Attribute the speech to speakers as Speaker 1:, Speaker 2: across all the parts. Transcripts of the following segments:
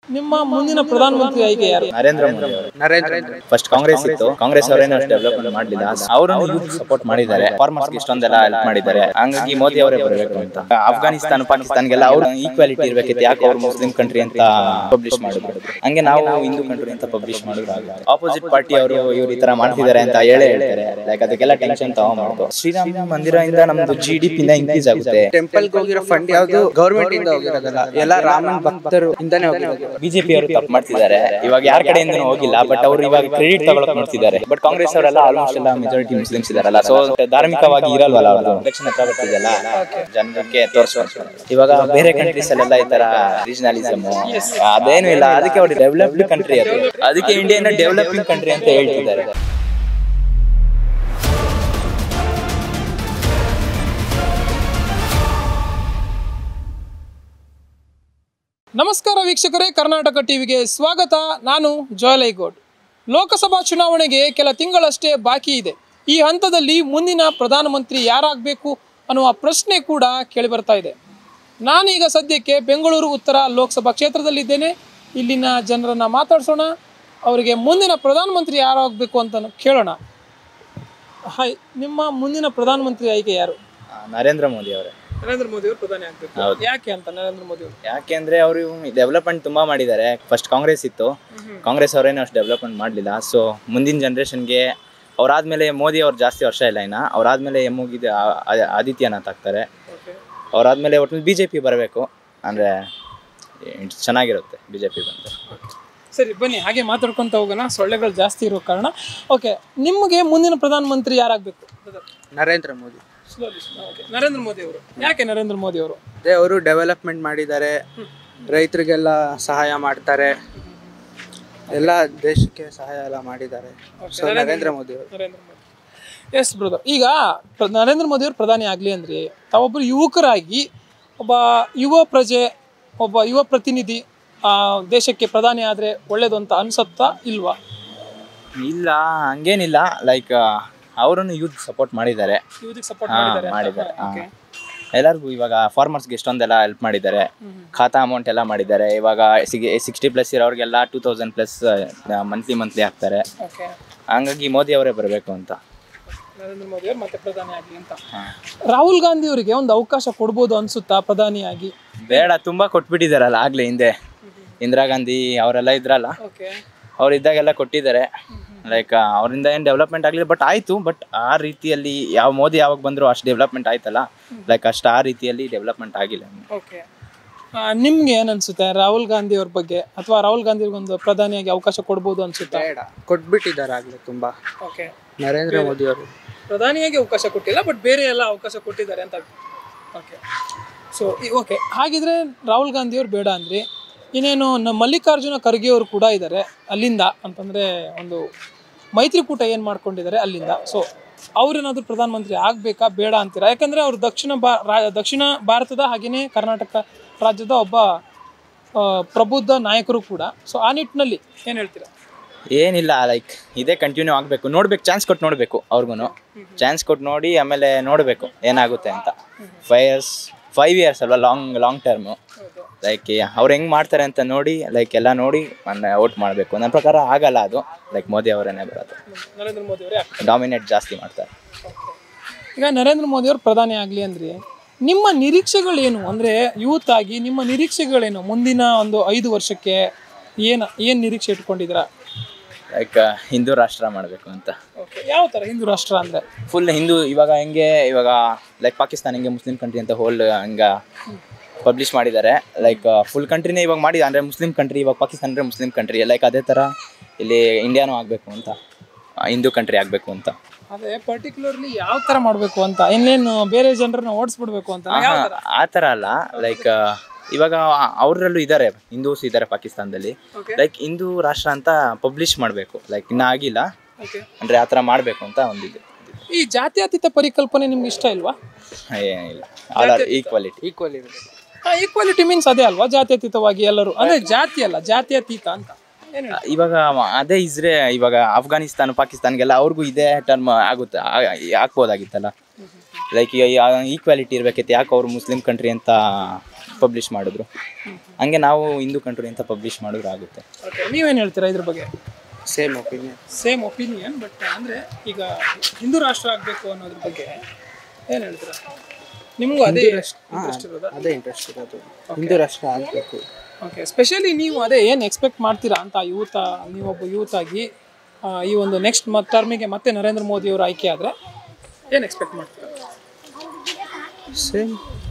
Speaker 1: ನಿಮ್ಮ ಮುಂದಿನ ಪ್ರಧಾನಮಂತ್ರಿ ಆಯ್ಕೆ ಯಾರು
Speaker 2: ನರೇಂದ್ರ ಮೋದಿ ಅವರು
Speaker 3: ನರೇಂದ್ರ ಮೋದಿ.
Speaker 2: ಫಸ್ಟ್ ಕಾಂಗ್ರೆಸ್ ಇತ್ತು ಕಾಂಗ್ರೆಸ್ ಅವರೇನು ಅಷ್ಟು ಡೆವಲಪ್ಮೆಂಟ್ ಮಾಡಲಿಲ್ಲ ಅವರನ್ನು ಯೂತ್ ಸಪೋರ್ಟ್ ಮಾಡಿದ್ದಾರೆ ಫಾರ್ಮರ್ಸ್ ಇಷ್ಟೊಂದೆಲ್ಲ ಹೆಲ್ಪ್ ಮಾಡಿದ್ದಾರೆ ಹಂಗಾಗಿ ಮೋದಿ ಅವರೇ ಬರಬೇಕು ಅಂತ ಅಫ್ಘಾನಿಸ್ತಾನ ಪಾಕಿಸ್ತಾನ್ಗೆಲ್ಲ ಅವ್ರು ಈಕ್ವಾಲಿಟಿ ಇರ್ಬೇಕಿತ್ತು ಯಾಕೆ ಅವ್ರು ಮುಸ್ಲಿಂ ಕಂಟ್ರಿ ಅಂತ ಪಬ್ಲಿಷ್ ಮಾಡಿದ್ರು ಹಂಗೆ ನಾವು ಹಿಂದೂ ಕಂಟ್ರಿ ಅಂತ ಪಬ್ಲಿಷ್ ಮಾಡಿದ್ರು ಆಪೋಸಿಟ್ ಪಾರ್ಟಿ ಅವರು ಇವ್ರು ಈ ತರ ಮಾಡ್ತಿದ್ದಾರೆ ಅಂತ ಹೇಳೇ ಹೇಳ್ತಾರೆ ಲೈಕ್ ಅದಕ್ಕೆಲ್ಲ ಟೆನ್ಷನ್ ತಗೊಂಡ್ಬಾರ್ದು ಶ್ರೀರಾಮ ಮಂದಿರದಿಂದ ನಮ್ದು ಜಿ ಡಿ ಪಿನ ಇನ್ಕ್ರೀಸ್ ಆಗುತ್ತೆ
Speaker 3: ಟೆಂಪಲ್ ಹೋಗಿರೋ ಫಂಡ್ ಯಾವ್ದು ಗೌರ್ಮೆಂಟ್ ಇಂದ ಹೋಗಿರೋದಲ್ಲ ಎಲ್ಲ ರಾಮನ್ ಭಕ್ತರು ಇಂದಾನೆ ಹೋಗಿರೋದು
Speaker 2: ಬಿಜೆಪಿ ಅವರು ತಪ್ಪು ಮಾಡ್ತಿದ್ದಾರೆ ಇವಾಗ ಯಾರ ಕಡೆಯಿಂದ ಹೋಗಿಲ್ಲ ಬಟ್ ಅವರು ಇವಾಗ ಕ್ರೆಡಿಟ್ ತಗೊಳಕ್ ನೋಡ್ತಿದ್ದಾರೆ ಬಟ್ ಕಾಂಗ್ರೆಸ್ ಅವರೆಲ್ಲ ಆಲ್ಮೋಸ್ಟ್ ಎಲ್ಲ ಮೆಜಾರಿಟಿ ಮುಸ್ಲಿಮ್ಸ್ ಇದಾರಲ್ಲ ಸೊ ಧಾರ್ಮಿಕವಾಗಿ ಇರಲ್ವಲ್ಲ ಅವ್ರದ್ದು ಎಲೆಕ್ಷನ್ ಹತ್ರ ಬರ್ತಿದೆಯಲ್ಲ ಜನಕ್ಕೆ ತೋರಿಸುವ ಇವಾಗ ಬೇರೆ ಕಂಟ್ರೀಸ್ ಅಲ್ಲೆಲ್ಲ ಈ ತರ ರೀಜನಲಿಸಮ್ ಅದೇನು ಇಲ್ಲ ಅದಕ್ಕೆ ಅವ್ರು ಡೆವಲಪ್ಡ್ ಕಂಟ್ರಿ ಅದು ಅದಕ್ಕೆ ಇಂಡಿಯಾನ ಡೆವಲಪಿಂಗ್ ಕಂಟ್ರಿ ಅಂತ ಹೇಳ್ತಿದ್ದಾರೆ
Speaker 1: ನಮಸ್ಕಾರ ವೀಕ್ಷಕರೇ ಕರ್ನಾಟಕ ಟಿವಿಗೆ ಸ್ವಾಗತ ನಾನು ಜೋಯಲೈಗೌಡ್ ಲೋಕಸಭಾ ಚುನಾವಣೆಗೆ ಕೆಲ ತಿಂಗಳಷ್ಟೇ ಬಾಕಿ ಇದೆ ಈ ಹಂತದಲ್ಲಿ ಮುಂದಿನ ಪ್ರಧಾನಮಂತ್ರಿ ಯಾರಾಗಬೇಕು ಅನ್ನುವ ಪ್ರಶ್ನೆ ಕೂಡ ಕೇಳಿಬರ್ತಾ ಇದೆ ನಾನೀಗ ಸದ್ಯಕ್ಕೆ ಬೆಂಗಳೂರು ಉತ್ತರ ಲೋಕಸಭಾ ಕ್ಷೇತ್ರದಲ್ಲಿದ್ದೇನೆ ಇಲ್ಲಿನ ಜನರನ್ನ ಮಾತಾಡ್ಸೋಣ ಅವರಿಗೆ ಮುಂದಿನ ಪ್ರಧಾನಮಂತ್ರಿ ಯಾರಾಗಬೇಕು ಅಂತ ಕೇಳೋಣ ಹಾಯ್ ನಿಮ್ಮ ಮುಂದಿನ ಪ್ರಧಾನಮಂತ್ರಿ ಆಯ್ಕೆ ಯಾರು
Speaker 2: ನರೇಂದ್ರ ಮೋದಿ ಅವರೇ
Speaker 1: ನರೇಂದ್ರ ಮೋದಿ ಅವರು ಪ್ರಧಾನಿ ಆಗಬೇಕು
Speaker 2: ಹೌದು.
Speaker 1: ಯಾಕೆ ಅಂತ ನರೇಂದ್ರ ಮೋದಿ ಅವರು
Speaker 2: ಯಾಕೆಂದ್ರೆ ಅವರು ಡೆವಲಪ್ಮೆಂಟ್ ತುಂಬಾ ಮಾಡಿದ್ದಾರೆ ಫಸ್ಟ್ ಕಾಂಗ್ರೆಸ್ ಇತ್ತು ಕಾಂಗ್ರೆಸ್ ಅವರೇನು ಅಷ್ಟು ಡೆವಲಪ್ಮೆಂಟ್ ಮಾಡಲಿಲ್ಲ ಸೊ ಮುಂದಿನ ಜನ್ರೇಷನ್ಗೆ ಅವರಾದ್ಮೇಲೆ ಮೋದಿ ಅವ್ರು ಜಾಸ್ತಿ ವರ್ಷ ಇಲ್ಲ ಇನ್ನ ಅವರಾದ್ಮೇಲೆ ಎಮ್ ಮುಗಿದ ಆದಿತ್ಯನಾಥ್ ಆಗ್ತಾರೆ ಅವರಾದ್ಮೇಲೆ ಒಟ್ಟು ಬಿ ಜೆ ಪಿ ಬರಬೇಕು ಅಂದರೆ ಚೆನ್ನಾಗಿರುತ್ತೆ ಬಿ ಜೆ ಪಿ ಬಂದರೆ
Speaker 1: ಸರಿ ಬನ್ನಿ ಹಾಗೆ ಮಾತಾಡ್ಕೊಂತ ಹೋಗೋಣ ಸೊಳ್ಳೆಗಳು ಜಾಸ್ತಿ ಇರೋ ಕಾರಣ ಓಕೆ ನಿಮಗೆ ಮುಂದಿನ ಪ್ರಧಾನಮಂತ್ರಿ ಯಾರಾಗಬೇಕು
Speaker 3: ನರೇಂದ್ರ ಮೋದಿ
Speaker 1: ನರೇಂದ್ರ ಮೋದಿ ಅವರು ಯಾಕೆ ನರೇಂದ್ರ ಮೋದಿ ಅವರು
Speaker 3: ಅದೇ ಅವರು ಡೆವಲಪ್ಮೆಂಟ್ ಮಾಡಿದ್ದಾರೆ ರೈತರಿಗೆಲ್ಲ ಸಹಾಯ ಮಾಡ್ತಾರೆ ಎಲ್ಲ ದೇಶಕ್ಕೆ ಸಹಾಯ ಎಲ್ಲ ಮಾಡಿದ್ದಾರೆ ಸೊ ನರೇಂದ್ರ ಮೋದಿ ಅವರು
Speaker 1: ನರೇಂದ್ರ ಮೋದಿ ಎಸ್ ಬ್ರದರ್ ಈಗ ಪ್ರ- ನರೇಂದ್ರ ಮೋದಿ ಅವರು ಪ್ರಧಾನಿ ಆಗಲಿ ಅಂದ್ರೆ ತಾವೊಬ್ಬರು ಯುವಕರಾಗಿ ಒಬ್ಬ ಯುವ ಪ್ರಜೆ ಒಬ್ಬ ಯುವ ಪ್ರತಿನಿಧಿ ಆ, ದೇಶಕ್ಕೆ ಪ್ರಧಾನಿ ಆದರೆ ಒಳ್ಳೇದು ಅಂತ ಅನ್ಸತ್ತಾ ಇಲ್ವಾ
Speaker 2: ಇಲ್ಲ ಹಂಗೇನಿಲ್ಲ ಲೈಕ್ ಅವರನ್ನು ಯೂತ್ ಸಪೋರ್ಟ್ ಮಾಡಿದ್ದಾರೆ
Speaker 1: ಯುವತಿಗೆ ಸಪೋರ್ಟ್
Speaker 2: ಹಾ,
Speaker 1: ಮಾಡಿದ್ದಾರೆ
Speaker 2: ಮಾಡಿದ್ದಾರೆ ಹಾ. ಎಲ್ಲರಿಗೂ ಇವಾಗ ಫಾರ್ಮರ್ಸ್ಗೆ ಎಷ್ಟೊಂದೆಲ್ಲ ಹೆಲ್ಪ್ ಮಾಡಿದ್ದಾರೆ ಖಾತಾ ಅಮೌಂಟ್ ಎಲ್ಲ ಮಾಡಿದ್ದಾರೆ ಇವಾಗ ಸಿಕ್ಸ್ಟಿ ಪ್ಲಸ್ ಇರೋರಿಗೆಲ್ಲ two thousand plus monthly monthly ಹಾಕ್ತಾರೆ
Speaker 1: ಓಕೆ
Speaker 2: ಹಂಗಾಗಿ ಮೋದಿ ಅವರೇ ಬರಬೇಕು ಅಂತ
Speaker 1: ನರೇಂದ್ರ ಮೋದಿ ಅವರು ಮತ್ತೆ ಪ್ರಧಾನಿ ಆಗಲಿ ಅಂತ ರಾಹುಲ್ ಗಾಂಧಿ ಅವರಿಗೆ ಒಂದು ಅವಕಾಶ ಕೊಡ್ಬೋದು ಅನ್ಸುತ್ತಾ ಪ್ರಧಾನಿಯಾಗಿ
Speaker 2: ಬೇಡ ತುಂಬಾ ಕೊಟ್ಬಿಟ್ಟಿದಾರಲ್ಲ ಆಗ್ಲೇ ಹಿಂದೆ ಇಂದಿರಾ ಗಾಂಧಿ ಅವರೆಲ್ಲ ಇದ್ರಲ್ಲ
Speaker 1: ಓಕೆ
Speaker 2: ಅವ್ರು ಇದ್ದಾಗೆಲ್ಲ ಕೊಟ್ಟಿದ್ದಾರೆ ಲೈಕ್ ಅವರಿಂದ ಏನು ಡೆವಲಪ್ಮೆಂಟ್ ಆಗಲಿಲ್ಲ ಬಟ್ ಆಯಿತು ಬಟ್ ಆ ರೀತಿಯಲ್ಲಿ ಯಾವ ಮೋದಿ ಯಾವಾಗ ಬಂದರೂ ಅಷ್ಟು ಡೆವಲಪ್ಮೆಂಟ್ ಆಯ್ತಲ್ಲ ಲೈಕ್ ಅಷ್ಟು ಆ ರೀತಿಯಲ್ಲಿ ಡೆವಲಪ್ಮೆಂಟ್ ಆಗಿಲ್ಲ
Speaker 1: ಓಕೆ ನಿಮ್ಗೆ ಏನ್ ಅನ್ಸುತ್ತೆ ರಾಹುಲ್ ಗಾಂಧಿ ಅವ್ರ ಬಗ್ಗೆ ಅಥವಾ ರಾಹುಲ್ ಗಾಂಧಿ ಒಂದು ಪ್ರಧಾನಿಯಾಗಿ ಅವಕಾಶ ಕೊಡ್ಬೋದು ಅನ್ಸುತ್ತಾ
Speaker 3: ಬೇಡ ಕೊಟ್ಬಿಟ್ಟಿದ್ದಾರೆ ಆಗಲೇ ತುಂಬಾ
Speaker 1: ಓಕೆ
Speaker 3: ನರೇಂದ್ರ ಮೋದಿ ಅವರು
Speaker 1: ಪ್ರಧಾನಿಯಾಗಿ ಅವಕಾಶ ಕೊಟ್ಟಿಲ್ಲ ಬಟ್ ಬೇರೆ ಎಲ್ಲ ಅವಕಾಶ ಕೊಟ್ಟಿದ್ದಾರೆ ಅಂತ ಓಕೆ ಸೊ ಓಕೆ ಹಾಗಿದ್ರೆ ರಾಹುಲ್ ಗಾಂಧಿ ಅವ್ರು ಬೇಡ ಅಂದ್ರಿ ಇನ್ನೇನು ನಮ್ಮ ಮಲ್ಲಿಕಾರ್ಜುನ ಖರ್ಗೆ ಅವರು ಕೂಡ ಇದ್ದಾರೆ ಅಲ್ಲಿಂದ ಅಂತಂದ್ರೆ ಒಂದು ಮೈತ್ರಿಕೂಟ ಏನು ಮಾಡ್ಕೊಂಡಿದ್ದಾರೆ ಅಲ್ಲಿಂದ ಸೊ ಅವ್ರೇನಾದ್ರೂ ಪ್ರಧಾನಮಂತ್ರಿ ಆಗಬೇಕಾ ಬೇಡ ಅಂತೀರಾ ಯಾಕಂದ್ರೆ ಅವರು ದಕ್ಷಿಣ ಬಾ ರಾ- ದಕ್ಷಿಣ ಭಾರತದ ಹಾಗೆಯೇ ಕರ್ನಾಟಕ ರಾಜ್ಯದ ಒಬ್ಬ ಆ, ಪ್ರಬುದ್ಧ ನಾಯಕರು ಕೂಡ ಸೊ ಆ ನಿಟ್ಟಿನಲ್ಲಿ ಏನು ಹೇಳ್ತೀರಾ
Speaker 2: ಏನಿಲ್ಲ ಲೈಕ್ ಇದೇ ಕಂಟಿನ್ಯೂ ಆಗಬೇಕು ನೋಡ್ಬೇಕು ಚಾನ್ಸ್ ಕೊಟ್ಟು ನೋಡಬೇಕು ಅವ್ರಿಗೂ ಚಾನ್ಸ್ ಕೊಟ್ಟು ನೋಡಿ ಆಮೇಲೆ ನೋಡಬೇಕು ಏನಾಗುತ್ತೆ ಅಂತ ಫೈವ್ ಇಯರ್ಸ್ ಫೈವ್ ಇಯರ್ಸ್ ಅಲ್ವಾ ಲಾಂಗ್ ಲಾಂಗ್ ಟರ್ಮು ಲೈಕ್ ಅವ್ರು ಹೆಂಗೆ ಮಾಡ್ತಾರೆ ಅಂತ ನೋಡಿ ಲೈಕ್ ಎಲ್ಲ ನೋಡಿ ಔಟ್ ಮಾಡಬೇಕು ನನ್ನ ಪ್ರಕಾರ ಆಗಲ್ಲ ಅದು ಲೈಕ್ ಮೋದಿ ಅವರೇನೆ ಬರೋದು
Speaker 1: ನರೇಂದ್ರ ಮೋದಿ ಅವರೇ
Speaker 2: ಡಾಮಿನೇಟ್ ಜಾಸ್ತಿ ಮಾಡ್ತಾರೆ
Speaker 1: ಈಗ ನರೇಂದ್ರ ಮೋದಿ ಅವರು ಪ್ರಧಾನಿ ಆಗಲಿ ಅಂದ್ರೆ ನಿಮ್ಮ ನಿರೀಕ್ಷೆಗಳೇನು ಅಂದರೆ ಯೂತ್ ಆಗಿ ನಿಮ್ಮ ನಿರೀಕ್ಷೆಗಳೇನು ಮುಂದಿನ ಒಂದು ಐದು ವರ್ಷಕ್ಕೆ ಏನು ಏನು ನಿರೀಕ್ಷೆ ಇಟ್ಕೊಂಡಿದ್ದೀರಾ
Speaker 2: ಲೈಕ್ ಹಿಂದೂ ರಾಷ್ಟ್ರ ಮಾಡಬೇಕು ಅಂತ
Speaker 1: ಓಕೆ ಯಾವ ಥರ ಹಿಂದೂ ರಾಷ್ಟ್ರ ಅಂದರೆ
Speaker 2: ಫುಲ್ ಹಿಂದೂ ಇವಾಗ ಹೆಂಗೆ ಇವಾಗ ಲೈಕ್ ಪಾಕಿಸ್ತಾನ ಹೆಂಗೆ ಮುಸ್ಲಿಂ ಕಂಟ್ರಿ ಅಂತ ಹೋಲ್ ಹಂಗೆ ಪಬ್ಲಿಷ್ ಮಾಡಿದ್ದಾರೆ ಲೈಕ್ ಫುಲ್ ಕಂಟ್ರಿನೇ ಇವಾಗ ಮಾಡಿ ಅಂದರೆ ಮುಸ್ಲಿಂ ಕಂಟ್ರಿ ಇವಾಗ ಪಾಕಿಸ್ತಾನ ಅಂದರೆ ಮುಸ್ಲಿಂ ಕಂಟ್ರಿ ಲೈಕ್ ಅದೇ ಥರ ಇಲ್ಲಿ ಇಂಡಿಯಾನೂ ಆಗಬೇಕು ಅಂತ ಆ, ಹಿಂದೂ ಕಂಟ್ರಿ ಆಗಬೇಕು ಅಂತ
Speaker 1: ಅದೇ ಪರ್ಟಿಕ್ಯುಲರ್ಲಿ ಯಾವ ಥರ ಮಾಡಬೇಕು ಅಂತ ಇನ್ನೇನು ಬೇರೆ ಜನರನ್ನ ಓಡಿಸ್ಬಿಡ್ಬೇಕು ಅಂತ ಯಾವ ಥರ
Speaker 2: ಆ ಥರ ಅಲ್ಲ ಲೈಕ್ ಇವಾಗ ಅವರಲ್ಲೂ ಇದ್ದಾರೆ ಹಿಂದೂಸ್ ಇದ್ದಾರೆ ಪಾಕಿಸ್ತಾನದಲ್ಲಿ
Speaker 1: Okay.
Speaker 2: ಲೈಕ್ ಹಿಂದೂ ರಾಷ್ಟ್ರ ಅಂತ ಪಬ್ಲಿಷ್ ಮಾಡಬೇಕು ಲೈಕ್ ಇನ್ನೂ ಆಗಿಲ್ಲ
Speaker 1: ಓಕೆ
Speaker 2: ಅಂದರೆ ಆ ಥರ ಮಾಡಬೇಕು ಅಂತ ಒಂದಿದೆ
Speaker 1: ಈ ಜಾತ್ಯತೀತ ಪರಿಕಲ್ಪನೆ ನಿಮ್ಗೆ ಇಷ್ಟ ಇಲ್ವಾ
Speaker 2: ಏನಿಲ್ಲ ಆಲ್ ಆರ್ ಈಕ್ವಾಲಿಟಿ
Speaker 3: ಈಕ್ವಲ್ ಇರುತ್ತೆ
Speaker 1: ಈಕ್ವಾಲಿಟಿ ಮೀನ್ಸ್ ಅದೇ ಅಲ್ವಾ ಜಾತ್ಯತೀತವಾಗಿ ಎಲ್ಲರೂ ಅಂದರೆ ಜಾತಿ ಅಲ್ಲ ಜಾತ್ಯತೀತ ಅಂತ ಏನು
Speaker 2: ಇವಾಗ ಅದೇ ಇಸ್ರೇ ಇವಾಗ ಅಫ್ಘಾನಿಸ್ತಾನ ಪಾಕಿಸ್ತಾನ್ಗೆಲ್ಲ ಅವ್ರಿಗೂ ಇದೇ ಟರ್ಮ್ ಆಗುತ್ತೆ ಆ- ಹಾಕ್ಬೋದಾಗಿತ್ತಲ್ಲ ಲೈಕ್ ಈಕ್ವಾಲಿಟಿ ಇರ್ಬೇಕಿತ್ತು ಯಾಕೆ ಅವ್ರು ಮುಸ್ಲಿಂ ಕಂಟ್ರಿ ಅಂತ ಪಬ್ಲಿಷ್ ಮಾಡಿದ್ರು ಹಂಗೆ ನಾವು ಹಿಂದೂ ಕಂಟ್ರಿ ಅಂತ ಪಬ್ಲಿಷ್ ಮಾಡಿದ್ರು ಆಗುತ್ತೆ
Speaker 1: ಓಕೆ ನೀವೇನು ಹೇಳ್ತೀರಾ ಇದ್ರ ಬಗ್ಗೆ
Speaker 3: same opinion
Speaker 1: same opinion but ಅಂದರೆ ಈಗ ಹಿಂದೂ ರಾಷ್ಟ್ರ ಆಗಬೇಕು ಅನ್ನೋದ್ರ ಬಗ್ಗೆ ಏನು ಹೇಳ್ತೀರಾ ನಿಮಗೂ ಅದೇ ಇಂಟ್ರೆಸ್ಟ್ ಇರೋದಾ
Speaker 3: ಅದೇ ಇಂಟ್ರೆಸ್ಟ್ ಇರೋದು ಹಿಂದೂ ರಾಷ್ಟ್ರ ಆಗಬೇಕು
Speaker 1: ಓಕೆ ಸ್ಪೆಷಲಿ ನೀವು ಅದೇ ಏನು ಎಕ್ಸ್ಪೆಕ್ಟ್ ಮಾಡ್ತೀರಾ ಅಂತ ಯೂತ್ ನೀವೊಬ್ಬ ಯೂತ್ ಆಗಿ ಆ, ಈ ಒಂದು ನೆಕ್ಸ್ಟ್ ಟರ್ಮಿಗೆ ಮತ್ತೆ ನರೇಂದ್ರ ಮೋದಿ ಅವರು ಆಯ್ಕೆ ಆದರೆ ಏನು ಎಕ್ಸ್ಪೆಕ್ಟ್ ಮಾಡ್ತೀರಾ
Speaker 3: same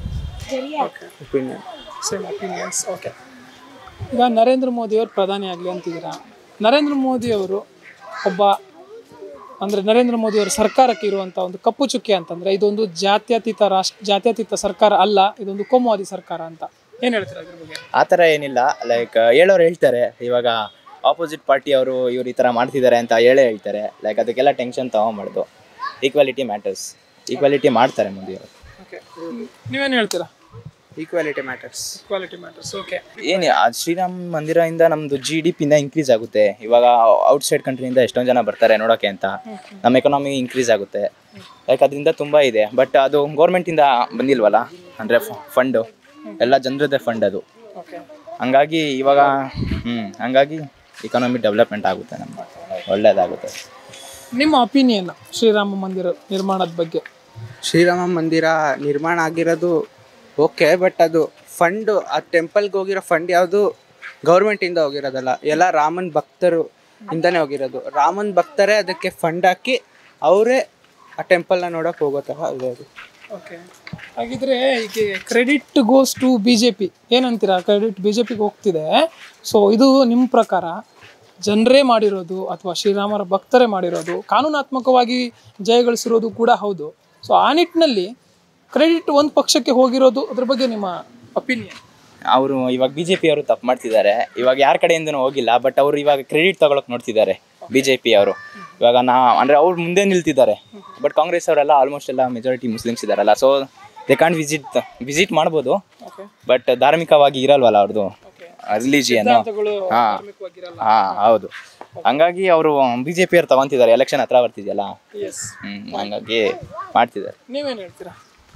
Speaker 3: opinion
Speaker 1: same opinions okay ಈಗ ನರೇಂದ್ರ ಮೋದಿಯವರು ಪ್ರಧಾನಿ ಆಗಲಿ ಅಂತಿದ್ದೀರಾ ನರೇಂದ್ರ ಮೋದಿಯವರು ಒಬ್ಬ ಅಂದರೆ ನರೇಂದ್ರ ಮೋದಿಯವರ ಸರ್ಕಾರಕ್ಕೆ ಇರುವಂಥ ಒಂದು ಕಪ್ಪು ಚುಕ್ಕೆ ಅಂತಂದರೆ ಇದೊಂದು ಜಾತ್ಯತೀತ ರಾಷ್ಟ್ರ ಜಾತ್ಯತೀತ ಸರ್ಕಾರ ಅಲ್ಲ ಇದೊಂದು ಕೋಮುವಾದಿ ಸರ್ಕಾರ ಅಂತ ಏನು ಹೇಳ್ತೀರಾ ಇದ್ರ ಬಗ್ಗೆ
Speaker 2: ಆ ಥರ ಏನಿಲ್ಲ ಲೈಕ್ ಹೇಳೋರು ಹೇಳ್ತಾರೆ ಇವಾಗ ಆಪೋಸಿಟ್ ಪಾರ್ಟಿ ಅವರು ಇವ್ರು ಈ ಥರ ಮಾಡ್ತಿದ್ದಾರೆ ಅಂತ ಹೇಳೇ ಹೇಳ್ತಾರೆ ಲೈಕ್ ಅದಕ್ಕೆಲ್ಲ ಟೆನ್ಷನ್ ತಗೊಂಬಾರ್ದು ಈಕ್ವಾಲಿಟಿ ಮ್ಯಾಟರ್ಸ್ ಈಕ್ವಾಲಿಟಿ ಮಾಡ್ತಾರೆ ಮೋದಿಯವರು
Speaker 1: ಓಕೆ ನೀವೇನು ಹೇಳ್ತೀರಾ
Speaker 3: equality matters
Speaker 1: quality matters okay
Speaker 2: ಏನು ಶ್ರೀರಾಮ್ ಮಂದಿರದಿಂದ ನಮ್ಮದು ಜಿ ಡಿ ಪಿಂದ ಇನ್ಕ್ರೀಸ್ ಆಗುತ್ತೆ ಇವಾಗ ಔಟ್ಸೈಡ್ ಕಂಟ್ರಿಯಿಂದ ಎಷ್ಟೊಂದು ಜನ ಬರ್ತಾರೆ ನೋಡೋಕ್ಕೆ ಅಂತ ನಮ್ಮ ಎಕನಾಮಿ ಇನ್ಕ್ರೀಸ್ ಆಗುತ್ತೆ ಲೈಕ್ ಅದರಿಂದ ತುಂಬ ಇದೆ ಬಟ್ ಅದು ಗೌರ್ಮೆಂಟಿಂದ ಬಂದಿಲ್ವಲ್ಲ ಅಂದರೆ ಫಂಡು ಎಲ್ಲ ಜನರದ್ದೇ ಫಂಡ್ ಅದು
Speaker 1: ಓಕೆ
Speaker 2: ಹಂಗಾಗಿ ಇವಾಗ ಹ್ಞೂ ಹಂಗಾಗಿ ಇಕಾನಮಿ ಡೆವಲಪ್ಮೆಂಟ್ ಆಗುತ್ತೆ ನಮ್ಮ ಒಳ್ಳೆಯದಾಗುತ್ತೆ
Speaker 1: ನಿಮ್ಮ ಒಪಿನಿಯನ್ ಶ್ರೀರಾಮ ಮಂದಿರ ನಿರ್ಮಾಣದ ಬಗ್ಗೆ
Speaker 3: ಶ್ರೀರಾಮ ಮಂದಿರ ನಿರ್ಮಾಣ ಆಗಿರೋದು ಓಕೆ ಬಟ್ ಅದು ಫಂಡ್ ಆ ಟೆಂಪಲ್ಗೆ ಹೋಗಿರೋ ಫಂಡ್ ಯಾವುದು ಗೌರ್ಮೆಂಟಿಂದ ಹೋಗಿರೋದಲ್ಲ ಎಲ್ಲ ರಾಮನ್ ಭಕ್ತರು ಇಂದನೇ ಹೋಗಿರೋದು ರಾಮನ್ ಭಕ್ತರೇ ಅದಕ್ಕೆ ಫಂಡ್ ಹಾಕಿ ಅವರೇ ಆ ಟೆಂಪಲ್ನ ನೋಡೋಕೆ ಹೋಗೋ ಥರ ಇದೆ ಅದು
Speaker 1: ಓಕೆ ಹಾಗಿದ್ರೆ ಈಗ credit goes to B J P ಏನಂತೀರಾ ಕ್ರೆಡಿಟ್ ಬಿ ಜೆ ಪಿಗೆ ಹೋಗ್ತಿದೆ ಸೊ ಇದು ನಿಮ್ಮ ಪ್ರಕಾರ ಜನರೇ ಮಾಡಿರೋದು ಅಥವಾ ಶ್ರೀರಾಮರ ಭಕ್ತರೇ ಮಾಡಿರೋದು ಕಾನೂನಾತ್ಮಕವಾಗಿ ಜಯಗಳಿಸಿರೋದು ಕೂಡ ಹೌದು ಸೊ ಆ ನಿಟ್ಟಿನಲ್ಲಿ ಕ್ರೆಡಿಟ್ ಒಂದು ಪಕ್ಷಕ್ಕೆ ಹೋಗಿರೋದು ಅದ್ರ ಬಗ್ಗೆ ನಿಮ್ಮ ಒಪಿನಿಯನ್
Speaker 2: ಅವರು ಇವಾಗ ಬಿ ಜೆ ಪಿ ಅವರು ತಪ್ಪು ಮಾಡ್ತಿದ್ದಾರೆ ಇವಾಗ ಯಾರ ಕಡೆಯಿಂದನೂ ಹೋಗಿಲ್ಲ ಬಟ್ ಅವರು ಇವಾಗ ಕ್ರೆಡಿಟ್ ತಗೊಳಕ್ ನೋಡ್ತಿದ್ದಾರೆ ಬಿ ಜೆ ಪಿ ಅವರು ಇವಾಗ ನಾ ಅಂದರೆ ಅವ್ರು ಮುಂದೆ ನಿಲ್ತಿದ್ದಾರೆ ಬಟ್ ಕಾಂಗ್ರೆಸ್ ಅವರೆಲ್ಲ ಆಲ್ಮೋಸ್ಟ್ ಎಲ್ಲ ಮೆಜಾರಿಟಿ ಮುಸ್ಲಿಮ್ಸ್ ಇದ್ದಾರಲ್ಲ so they can't visit visit ಮಾಡ್ಬೋದು
Speaker 1: ಓಕೆ
Speaker 2: ಬಟ್ ಧಾರ್ಮಿಕವಾಗಿ ಇರಲ್ವಲ್ಲ ಅವ್ರದ್ದು ರಿಲಿಜಿಯನ್
Speaker 1: ಸಿದ್ಧಾಂತಗಳು
Speaker 2: ಹಾ
Speaker 1: ಧಾರ್ಮಿಕವಾಗಿರಲ್ಲ
Speaker 2: ಹಾ ಹೌದು ಹಂಗಾಗಿ ಅವರು ಬಿ ಜೆ ಪಿ ಅವ್ರು ತಗೊಂತಿದ್ದಾರೆ ಎಲೆಕ್ಷನ್ ಹತ್ರ ಬರ್ತಿದೆಯಲ್ಲ
Speaker 1: ಎಸ್
Speaker 2: ಹ್ಮ್ ಹಂಗಾಗಿ ಮಾಡ್ತಿದ್ದಾರೆ
Speaker 1: ನೀವೇನು ಹೇಳ್ತೀರಾ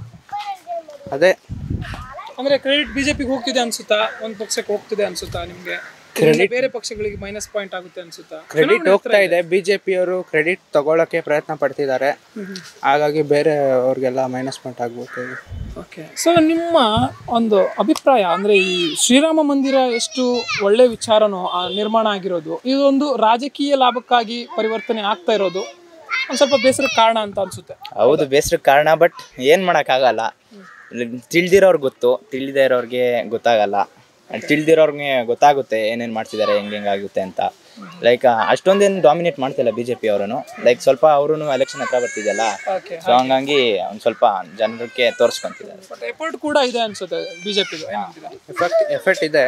Speaker 3: ಅದೇ
Speaker 1: ಅಂದ್ರೆ ಕ್ರೆಡಿಟ್ ಬಿಜೆಪಿಗೆ ಹೋಗ್ತಿದೆ ಅನ್ಸುತ್ತಾ ಒಂದ್ ಪಕ್ಷಕ್ಕೆ ಹೋಗ್ತಿದೆ ಅನ್ಸುತ್ತಾ ನಿಮ್ಗೆ ಬೇರೆ ಪಕ್ಷಗಳಿಗೆ ಮೈನಸ್ ಪಾಯಿಂಟ್ ಆಗುತ್ತೆ ಅನ್ಸುತ್ತಾ
Speaker 3: ಕ್ರೆಡಿಟ್ ಹೋಗ್ತಾ ಇದೆ ಬಿ ಜೆ ಪಿಯವರು ಕ್ರೆಡಿಟ್ ತಗೊಳ್ಳೋಕೆ ಪ್ರಯತ್ನ ಪಡ್ತಿದ್ದಾರೆ ಹಾಗಾಗಿ ಬೇರೆ ಅವ್ರಿಗೆಲ್ಲ ಮೈನಸ್ ಪಾಯಿಂಟ್ ಆಗ್ಬೋದು
Speaker 1: ಓಕೆ ಸೊ ನಿಮ್ಮ ಒಂದು ಅಭಿಪ್ರಾಯ ಅಂದ್ರೆ ಈ ಶ್ರೀರಾಮ ಮಂದಿರ ಎಷ್ಟು ಒಳ್ಳೆ ವಿಚಾರನೋ ಆ ನಿರ್ಮಾಣ ಆಗಿರೋದು ಇದೊಂದು ರಾಜಕೀಯ ಲಾಭಕ್ಕಾಗಿ ಪರಿವರ್ತನೆ ಆಗ್ತಾ ಇರೋದು ಒಂದ್ ಸ್ವಲ್ಪ ಬೇಸರ ಕಾರಣ ಅಂತ ಅನ್ಸುತ್ತೆ
Speaker 2: ಹೌದು ಬೇಸರಕ್ಕೆ ಕಾರಣ ಬಟ್ ಏನು ಮಾಡೋಕ್ಕಾಗಲ್ಲ ತಿಳಿದಿರೋರ್ಗೆ ಗೊತ್ತು ತಿಳಿದೇ ಇರೋರಿಗೆ ಗೊತ್ತಾಗಲ್ಲ ತಿಳಿದಿರೋರ್ಗೆ ಗೊತ್ತಾಗುತ್ತೆ ಏನೇನು ಮಾಡ್ತಿದ್ದಾರೆ ಹೆಂಗೆ ಹೆಂಗಾಗುತ್ತೆ ಅಂತ ಲೈಕ್ ಅಷ್ಟೊಂದೇನು ಡಾಮಿನೇಟ್ ಮಾಡ್ತಿಲ್ಲ ಬಿ ಜೆ ಪಿ ಅವರೂ ಲೈಕ್ ಸ್ವಲ್ಪ ಅವರು ಎಲೆಕ್ಷನ್ ಹತ್ರ ಬರ್ತಿದೆಯಲ್ಲ
Speaker 1: ಓಕೆ
Speaker 2: ಸೊ ಹಂಗಾಗಿ ಒಂದು ಸ್ವಲ್ಪ ಜನರಿಗೆ ತೋರಿಸ್ಕೊಂತಿದ್ದಾರೆ
Speaker 1: ಬಟ್ ಎಫರ್ಟ್ ಕೂಡ ಇದೆ ಅನ್ಸುತ್ತೆ ಬಿಜೆಪಿಗೆ ಏನಂತೀರಾ
Speaker 3: ಎಫೆಕ್ಟ್ ಎಫೆಕ್ಟ್ ಇದೆ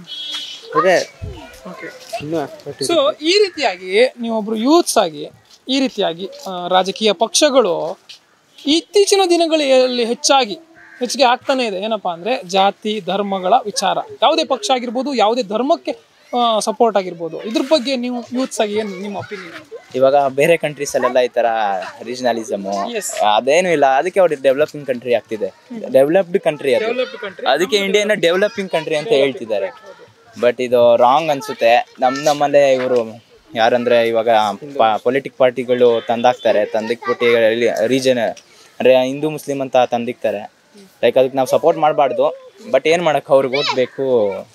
Speaker 3: ಇದೆ
Speaker 1: ಓಕೆ
Speaker 3: ಇನ್ನೂ ಎಫೆಕ್ಟ್ ಇದೆ
Speaker 1: ಸೊ ಈ ರೀತಿಯಾಗಿ ನೀವೊಬ್ರು ಯೂತ್ಸ್ ಆಗಿ ಈ ರೀತಿಯಾಗಿ ಆ, ರಾಜಕೀಯ ಪಕ್ಷಗಳು ಇತ್ತೀಚಿನ ದಿನಗಳಲ್ಲಿ ಹೆಚ್ಚಾಗಿ ಹೆಚ್ಚಿಗೆ ಆಗ್ತಾನೆ ಇದೆ ಏನಪ್ಪಾ ಅಂದ್ರೆ ಜಾತಿ ಧರ್ಮಗಳ ವಿಚಾರ ಯಾವುದೇ ಪಕ್ಷ ಆಗಿರ್ಬೋದು ಯಾವುದೇ ಧರ್ಮಕ್ಕೆ ಸಪೋರ್ಟ್ ಆಗಿರ್ಬೋದು ಇದ್ರ ಬಗ್ಗೆ ನೀವು ಯೂತ್ಸ್ ಆಗಿ ಏನು ನಿಮ್ಮ ಒಪಿನಿಯನ್
Speaker 2: ಇವಾಗ ಬೇರೆ ಕಂಟ್ರೀಸಲ್ಲೆಲ್ಲ ಈ ಥರ ರೀಜನಲಿಸಮು
Speaker 1: Yes.
Speaker 2: ಅದೇನು ಇಲ್ಲ ಅದಕ್ಕೆ ಅವ್ರಿಗೆ ಡೆವಲಪಿಂಗ್ ಕಂಟ್ರಿ ಆಗ್ತಿದೆ ಡೆವಲಪ್ಡ್ ಕಂಟ್ರಿ ಅದು
Speaker 1: ಡೆವಲಪ್ಡ್ ಕಂಟ್ರಿ
Speaker 2: ಅದಕ್ಕೆ ಇಂಡಿಯಾನ ಡೆವಲಪಿಂಗ್ ಕಂಟ್ರಿ ಅಂತ ಹೇಳ್ತಿದ್ದಾರೆ ಬಟ್ ಇದು ರಾಂಗ್ ಅನ್ಸುತ್ತೆ ನಮ್ಮ ನಮ್ಮಲ್ಲೇ ಇವರು ಯಾರಂದ್ರೆ ಇವಾಗ ಪೊಲಿಟಿಕ್ ಪಾರ್ಟಿಗಳು ತಂದಾಕ್ತಾರೆ ತಂದಿಕ್ಬಿಟ್ಟು ರೀಜನ್ ಅಂದರೆ ಹಿಂದೂ ಮುಸ್ಲಿಂ ಅಂತ ತಂದಿಕ್ತಾರೆ ಲೈಕ್ ಅದಕ್ಕೆ ನಾವು ಸಪೋರ್ಟ್ ಮಾಡಬಾರ್ದು ಬಟ್ ಏನು ಮಾಡಕ್ಕೆ ಅವ್ರಿಗೆ ಓದ್ಬೇಕು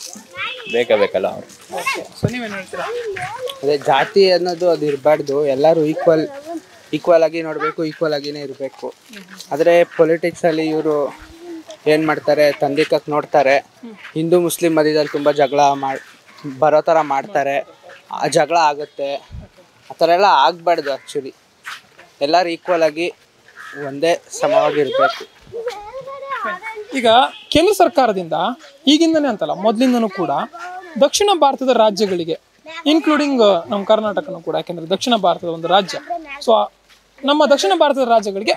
Speaker 2: ಬೇಕೇ ಬೇಕಲ್ಲ ಅವ್ರು
Speaker 1: ಸೊ ನೀವೇನು ಹೇಳ್ತೀರಾ
Speaker 3: ಅದೇ ಜಾತಿ ಅನ್ನೋದು ಅದು ಇರಬಾರ್ದು ಎಲ್ಲರೂ ಈಕ್ವಲ್ ಈಕ್ವಲ್ ಆಗಿ ನೋಡಬೇಕು ಈಕ್ವಲ್ ಆಗಿನೇ ಇರಬೇಕು ಆದರೆ ಪೊಲಿಟಿಕ್ಸಲ್ಲಿ ಇವರು ಏನು ಮಾಡ್ತಾರೆ ತಂದಿಕ್ಕಕ್ಕೆ ನೋಡ್ತಾರೆ ಹಿಂದೂ ಮುಸ್ಲಿಂ ಮಧ್ಯದಲ್ಲಿ ತುಂಬ ಜಗಳ ಮಾಡಿ ಬರೋ ಥರ ಮಾಡ್ತಾರೆ ಆ ಜಗಳ ಆಗುತ್ತೆ ಆ ಥರ ಎಲ್ಲ ಆಗಬಾರ್ದು ಆ್ಯಕ್ಚುಲಿ ಎಲ್ಲರೂ ಈಕ್ವಲ್ ಆಗಿ ಒಂದೇ ಸಮವಾಗಿರಬೇಕು
Speaker 1: ಈಗ ಕೇಂದ್ರ ಸರ್ಕಾರದಿಂದ ಈಗಿಂದನೇ ಅಂತಲ್ಲ ಮೊದಲಿಂದನೂ ಕೂಡ ದಕ್ಷಿಣ ಭಾರತದ ರಾಜ್ಯಗಳಿಗೆ ಇನ್ಕ್ಲೂಡಿಂಗ್ ನಮ್ಮ ಕರ್ನಾಟಕನೂ ಕೂಡ ಯಾಕೆಂದ್ರೆ ದಕ್ಷಿಣ ಭಾರತದ ಒಂದು ರಾಜ್ಯ ಸೊ ನಮ್ಮ ದಕ್ಷಿಣ ಭಾರತದ ರಾಜ್ಯಗಳಿಗೆ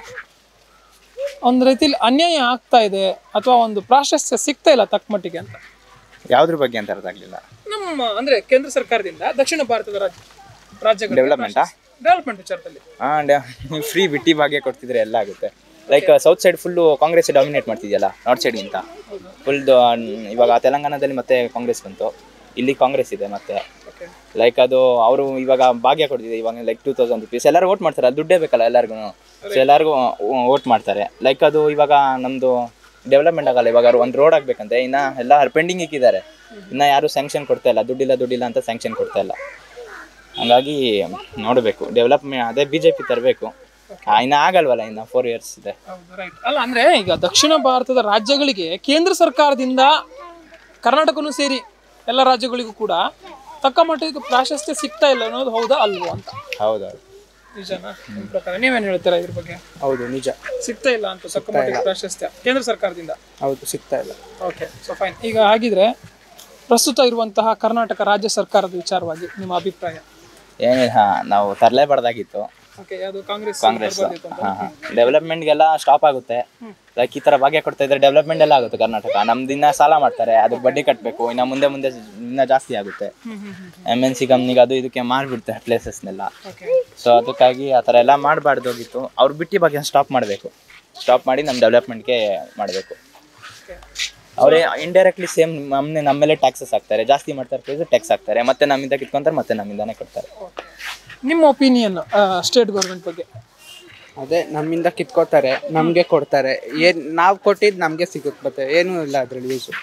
Speaker 1: ಒಂದು ರೀತಿಲಿ ಅನ್ಯಾಯ ಆಗ್ತಾ ಇದೆ ಅಥವಾ ಒಂದು ಪ್ರಾಶಸ್ತ್ಯ ಸಿಗ್ತಾ ಇಲ್ಲ ತಕ್ಕ ಮಟ್ಟಿಗೆ ಅಂತ
Speaker 2: ಯಾವುದ್ರ ಬಗ್ಗೆ ಅಂತ ಅರ್ಥ ಆಗಲಿಲ್ಲ
Speaker 1: ನಮ್ಮ ಅಂದ್ರೆ ಕೇಂದ್ರ ಸರ್ಕಾರದಿಂದ ದಕ್ಷಿಣ ಭಾರತದ ರಾಜ್ಯ ರಾಜ್ಯಗಳ
Speaker 2: ಡೆವಲಪ್ಮೆಂಟಾ
Speaker 1: ಡೆವಲಪ್ಮೆಂಟ್ ವಿಚಾರದಲ್ಲಿ
Speaker 2: ಹಾಂ ನೀವು ಫ್ರೀ ಬಿಟ್ಟಿ ಭಾಗ್ಯ ಕೊಡ್ತಿದ್ರೆ ಎಲ್ಲ ಆಗುತ್ತೆ like south side full Congress dominate ಮಾಡ್ತಿದೆಯಲ್ಲ ನಾರ್ತ್ ಸೈಡ್ಗಿಂತ ಫುಲ್ ಇವಾಗ ತೆಲಂಗಾಣದಲ್ಲಿ ಮತ್ತೆ ಕಾಂಗ್ರೆಸ್ ಬಂತು ಇಲ್ಲಿ ಕಾಂಗ್ರೆಸ್ ಇದೆ ಮತ್ತೆ
Speaker 1: ಓಕೆ
Speaker 2: ಲೈಕ್ ಅದು ಅವರು ಇವಾಗ ಭಾಗ್ಯ ಕೊಡ್ತಿದೆ ಇವಾಗ ಲೈಕ್ ಟೂ ತೌಸಂಡ್ ರುಪೀಸ್ ಎಲ್ಲರೂ ವೋಟ್ ಮಾಡ್ತಾರೆ ಅದು ದುಡ್ಡೇ ಬೇಕಲ್ಲ ಎಲ್ಲರಿಗೂ ಸೊ ಎಲ್ಲರಿಗೂ ವೋಟ್ ಮಾಡ್ತಾರೆ ಲೈಕ್ ಅದು ಇವಾಗ ನಮ್ಮದು ಡೆವಲಪ್ಮೆಂಟ್ ಆಗಲ್ಲ ಇವಾಗ ಒಂದು ರೋಡ್ ಆಗ್ಬೇಕಂತೆ ಇನ್ನ ಎಲ್ಲ ಪೆಂಡಿಂಗ್ ಇಕ್ಕಿದ್ದಾರೆ ಇನ್ನ ಯಾರು ಸ್ಯಾಂಕ್ಷನ್ ಕೊಡ್ತಾ ಇಲ್ಲ ದುಡ್ಡಿಲ್ಲ ದುಡ್ಡಿಲ್ಲ ಅಂತ ಸ್ಯಾಂಕ್ಷನ್ ಕೊಡ್ತಾ ಇಲ್ಲ ಹಂಗಾಗಿ ನೋಡಬೇಕು ಡೆವಲಪ್ಮೆಂಟ್ ಅದೇ ಬಿ ಜೆ ಪಿ ತರಬೇಕು ಇನ್ನು ಆಗಲ್ವಲ್ಲ ಇನ್ನು ಫೋರ್ ಇಯರ್ಸ್ ಇದೆ
Speaker 1: ಹೌದು ರೈಟ್ ಅಲ್ಲ ಅಂದ್ರೆ ಈಗ ದಕ್ಷಿಣ ಭಾರತದ ರಾಜ್ಯಗಳಿಗೆ ಕೇಂದ್ರ ಸರ್ಕಾರದಿಂದ ಕರ್ನಾಟಕನೂ ಸೇರಿ ಎಲ್ಲ ರಾಜ್ಯಗಳಿಗೂ ಕೂಡ ತಕ್ಕ ಮಟ್ಟಿಗೆ ಪ್ರಾಶಸ್ತ್ಯ ಸಿಗ್ತಾ ಇಲ್ಲ ಅನ್ನೋದು ಹೌದಾ ಅಲ್ವೋ ಅಂತ
Speaker 2: ಹೌದೌದು
Speaker 1: ನಿಜನಾ ನಿಮ್ ಪ್ರಕಾರ ನೀವೇನ್ ಹೇಳ್ತೀರಾ ಇದ್ರ ಬಗ್ಗೆ
Speaker 3: ಹೌದು ನಿಜ
Speaker 1: ಸಿಗ್ತಾ ಇಲ್ಲ ಅಂತ ತಕ್ಕ ಮಟ್ಟಿಗೆ ಪ್ರಾಶಸ್ತ್ಯ ಕೇಂದ್ರ ಸರ್ಕಾರದಿಂದ
Speaker 3: ಹೌದು ಸಿಗ್ತಾ ಇಲ್ಲ
Speaker 1: ಓಕೆ ಸೊ ಫೈನ್ ಈಗ ಹಾಗಿದ್ರೆ ಪ್ರಸ್ತುತ ಇರುವಂತಹ ಕರ್ನಾಟಕ ರಾಜ್ಯ ಸರ್ಕಾರದ ವಿಚಾರವಾಗಿ ನಿಮ್ಮ ಅಭಿಪ್ರಾಯ
Speaker 2: ಏನಿಲ್ಲ ನಾವು ತರಲೇಬಾರ್ದಾಗಿತ್ತು
Speaker 1: ಓಕೆ ಯಾವುದು ಕಾಂಗ್ರೆಸ್
Speaker 2: ಕಾಂಗ್ರೆಸ್
Speaker 1: ಬರ್ಬೋದಿತ್ತು ಅಂತ.
Speaker 2: ಹಾಂ ಹಾಂ ಡೆವಲಪ್ಮೆಂಟ್ಗೆಲ್ಲ ಸ್ಟಾಪ್ ಆಗುತ್ತೆ ಲೈಕ್ ಈ ಥರ ಭಾಗ್ಯ ಕೊಡ್ತಾ ಇದ್ರೆ ಡೆವಲಪ್ಮೆಂಟ್ ಎಲ್ಲ ಆಗುತ್ತೆ ಕರ್ನಾಟಕ ನಮ್ದು ಇನ್ನ ಸಾಲ ಮಾಡ್ತಾರೆ ಅದಕ್ಕೆ ಬಡ್ಡಿ ಕಟ್ಟಬೇಕು ಇನ್ನು ಮುಂದೆ ಮುಂದೆ ಇನ್ನ ಜಾಸ್ತಿ ಆಗುತ್ತೆ
Speaker 1: ಹ್ಮ್ ಹ್ಮ್ ಹ್ಮ್
Speaker 2: ಎಮ್ ಎನ್ ಸಿ ಕಂಪ್ನಿಗೆ ಅದು ಇದಕ್ಕೆ ಮಾರ್ಬಿಡ್ತಾರೆ ಪ್ಲೇಸಸ್ನೆಲ್ಲ
Speaker 1: ಓಕೆ
Speaker 2: ಸೊ ಅದಕ್ಕಾಗಿ ಆ ಥರ ಎಲ್ಲ ಮಾಡಬಾರ್ದೋಗಿತ್ತು ಅವ್ರು ಬಿಟ್ಟಿ ಬಗ್ಗೆ ಸ್ಟಾಪ್ ಮಾಡಬೇಕು ಸ್ಟಾಪ್ ಮಾಡಿ ನಮ್ಮ ಡೆವಲಪ್ಮೆಂಟ್ಗೆ ಮಾಡಬೇಕು ಅವರೇ ಇಂಡೈರೆಕ್ಟ್ಲಿ ಸೇಮ್ ನಮ್ಮನೆ ನಮ್ಮ ಮೇಲೆ ಟ್ಯಾಕ್ಸಸ್ ಹಾಕ್ತಾರೆ ಜಾಸ್ತಿ ಮಾಡ್ತಾರೆ ಟ್ಯಾಕ್ಸ್ ಹಾಕ್ತಾರೆ ಮತ್ತೆ ನಮ್ಮಿಂದ ಕಿತ್ಕೊಂತಾರೆ ಮತ್ತೆ ನಮ್ಮಿಂದಾನೇ ಕೊಡ್ತಾರೆ
Speaker 1: ನಿಮ್ಮ ಒಪಿನಿಯನ್ ಸ್ಟೇಟ್ ಗೌರ್ಮೆಂಟ್ ಬಗ್ಗೆ
Speaker 3: ಅದೇ ನಮ್ಮಿಂದ ಕಿತ್ಕೋತಾರೆ ನಮಗೆ ಕೊಡ್ತಾರೆ ಏನ್ ನಾವು ಕೊಟ್ಟಿದ್ದು ನಮಗೆ ಸಿಗುತ್ತೆ ಮತ್ತೆ ಏನೂ ಇಲ್ಲ ಅದ್ರಲ್ಲಿ ಯೂಸು